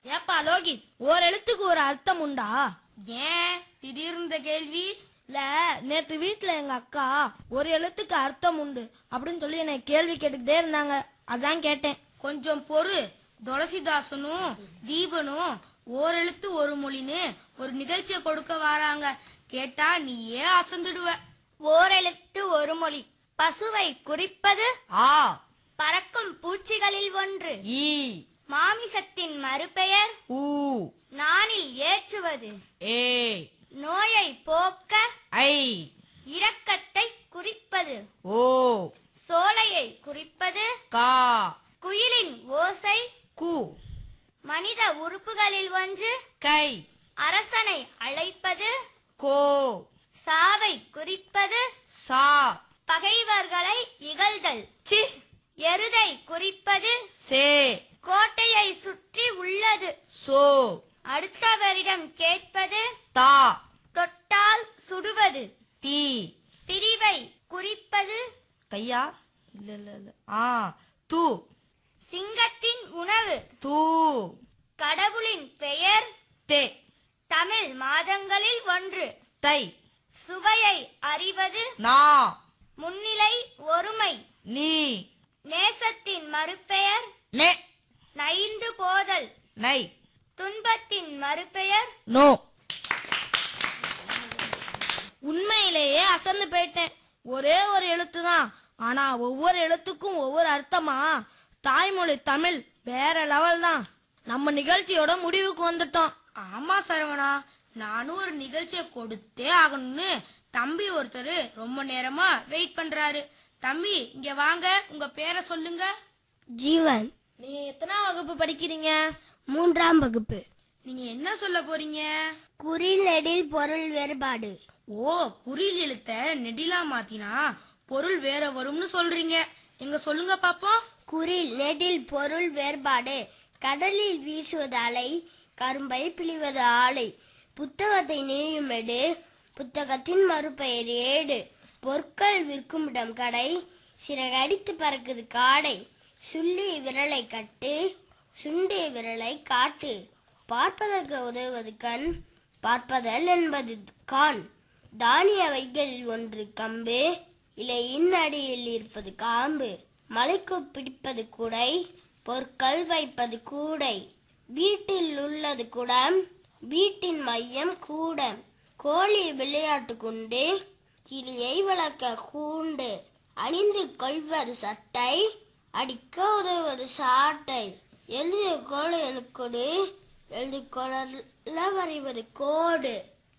ஏப்பா லோகி ஒரு எழுத்துக்கு ஒரு அர்த்தம் உண்டா ஏன் திடீர்னு இந்த கேள்வி இல்ல நேத்து வீட்ல எங்க அக்கா ஒரு எழுத்துக்கு அர்த்தம் உண்டு அப்படின்னு சொல்லி என்னை கேள்வி கேட்டுக்கிட்டே இருந்தாங்க அதான் கேட்டேன் கொஞ்சம் பொறு துளசிதாசனும் தீபனும் ஓரெழுத்து ஒரு மொழின்னு ஒரு நிகழ்ச்சியை கொடுக்க வராங்க கேட்டா நீயே அசந்துடுவ ஓரெழுத்து ஒரு மொழி பசுவை குறிப்பது ஆ பறக்கும் பூச்சிகளில் ஒன்று ஈ மாமிசத்தின் மறுபெயர் ஊ நானில் ஏற்றுவது ஏ நோயை போக்க ஐ இரக்கத்தை குறிப்பது ஓ சோலையை குறிப்பது கா குயிலின் ஓசை கு மனித உறுப்புகளில் ஒன்று கை அரசனை அழைப்பது கோ சாவை குறிப்பது சா பகைவர்களை இகழ்தல் சி எருதை குறிப்பது சே கோட்டையை சுற்றி உள்ளது சோ அடுத்தவரிடம் கேட்பது தா தொட்டால் சுடுவது தி பிரிவை குறிப்பது கையா இல்ல இல்ல இல்ல ஆ து சிங்கத்தின் உணவு தூ கடவுளின் பெயர் தே தமிழ் மாதங்களில் ஒன்று தை சுவையை அறிவது நா முன்னிலை ஒருமை நீ நேசத்தின் மறுபெயர் நெ நைந்து போதல் நை துன்பத்தின் மறுபெயர் நோ உண்மையிலேயே அசந்து போயிட்டேன் ஒரே ஒரு எழுத்து தான் ஆனா ஒவ்வொரு எழுத்துக்கும் ஒவ்வொரு அர்த்தமா தாய்மொழி தமிழ் வேற லெவல் தான் நம்ம நிகழ்ச்சியோட முடிவுக்கு வந்துட்டோம் ஆமா சரவணா நானும் ஒரு நிகழ்ச்சியை கொடுத்தே ஆகணும்னு தம்பி ஒருத்தர் ரொம்ப நேரமா வெயிட் பண்றாரு தம்பி இங்க வாங்க உங்க பேரை சொல்லுங்க ஜீவன் நீங்க எத்தனாம் வகுப்பு படிக்கிறீங்க மூன்றாம் வகுப்பு நீங்க என்ன சொல்ல போறீங்க குறிலெடில் பொருள் வேறுபாடு ஓ குறில் எழுத்த நெடிலா மாத்தினா பொருள் வேற வரும்னு சொல்றீங்க எங்க சொல்லுங்க பாப்போம் குறில் நெடில் பொருள் வேறுபாடு கடலில் வீசுவது அலை கரும்பை பிழிவது ஆலை புத்தகத்தை நீயுமெடு புத்தகத்தின் மறுபெயர் ஏடு பொற்கள் விற்குமிடம் கடை சிறகடித்து பறக்குது காடை சுள்ளி விரலை கட்டு சுண்டி விரலை காட்டு பார்ப்பதற்கு உதவுவது கண் பார்ப்பதல் என்பது கான் தானிய வைகளில் ஒன்று கம்பு இலையின் அடியில் இருப்பது காம்பு மலைக்கு பிடிப்பது குடை பொற்கள் வைப்பது கூடை வீட்டில் உள்ளது குடம் வீட்டின் மையம் கூடம் கோழி விளையாட்டு குண்டு கிளியை வளர்க்க கூண்டு அணிந்து கொள்வது சட்டை அடிக்க உதவுவது சாட்டை எழுது கோடு எனக்கொடு எழுது கொடல வரைவது கோடு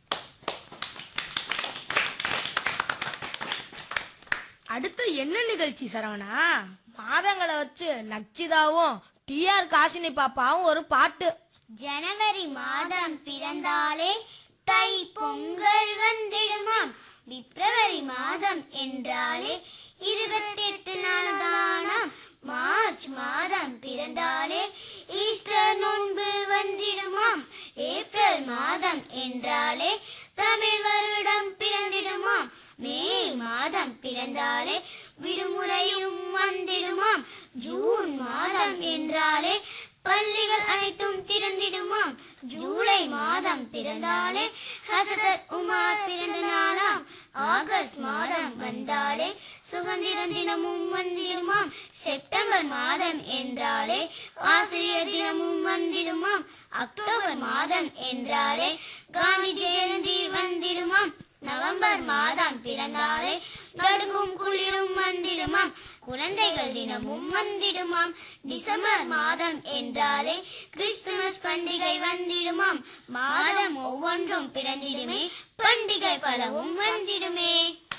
அடுத்து என்ன நிகழ்ச்சி சரவணா மாதங்களை வச்சு லட்சிதாவும் டிஆர் காசினி பாப்பாவும் ஒரு பாட்டு ஜனவரி மாதம் பிறந்தாலே தை பொங்கல் வந்திடுமாம் பிப்ரவரி மாதம் என்றாலே இருபத்தி எட்டு நாள் தானாம் மார்ச் மாதம் பிறந்தாலே ஈஸ்டர் நோன்பு வந்திடுமாம் ஏப்ரல் மாதம் என்றாலே தமிழ் வருடம் பிறந்திடுமாம் மே மாதம் பிறந்தாலே விடுமுறையும் வந்திடுமாம் ஜூன் மாதம் என்றாலே பள்ளிகள் அனைத்தும் திறந்திடுமாம் ஜூலை மாதம் பிறந்தாலே ஹசரத் உமார் பிறந்த நாளாம் ஆகஸ்ட் மாதம் வந்தாலே சுதந்திர தினமும் வந்திடுமாம் செப்டம்பர் மாதம் என்றாலே ஆசிரியர் தினமும் வந்திடுமாம் அக்டோபர் மாதம் என்றாலே காந்தி ஜெயந்தி வந்திடுமாம் நவம்பர் மாதம் பிறந்தாலே நடுக்கும் குளிரும் வந்திடுமாம் குழந்தைகள் தினமும் வந்திடுமாம் டிசம்பர் மாதம் என்றாலே கிறிஸ்துமஸ் பண்டிகை வந்திடுமாம் மாதம் ஒவ்வொன்றும் பிறந்திடுமே பண்டிகை பலவும் வந்திடுமே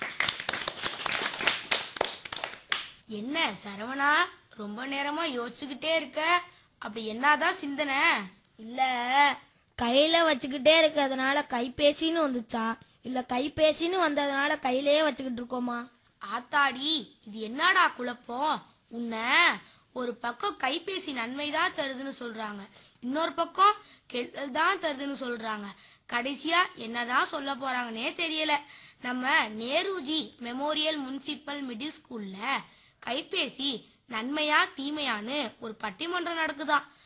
என்ன சரவணா ரொம்ப நேரமா யோசிச்சுக்கிட்டே இருக்க அப்படி என்னதான் சிந்தனை இல்ல கையில வச்சுக்கிட்டே இருக்கிறதுனால கைபேசின்னு வந்துச்சா இல்ல கைபேசின்னு வந்ததுனால கையிலேயே வச்சுக்கிட்டு இருக்கோமா ஆத்தாடி இது என்னடா குழப்பம் உன்னை ஒரு பக்கம் கைபேசி நன்மை தான் தருதுன்னு சொல்றாங்க இன்னொரு பக்கம் கெடுதல் தான் தருதுன்னு சொல்றாங்க கடைசியா என்னதான் சொல்ல போறாங்கன்னே தெரியல நம்ம நேருஜி மெமோரியல் முனிசிபல் மிடில் ஸ்கூல்ல கைபேசி நன்மையா தீமையான்னு ஒரு பட்டிமன்றம் நடக்குதாம்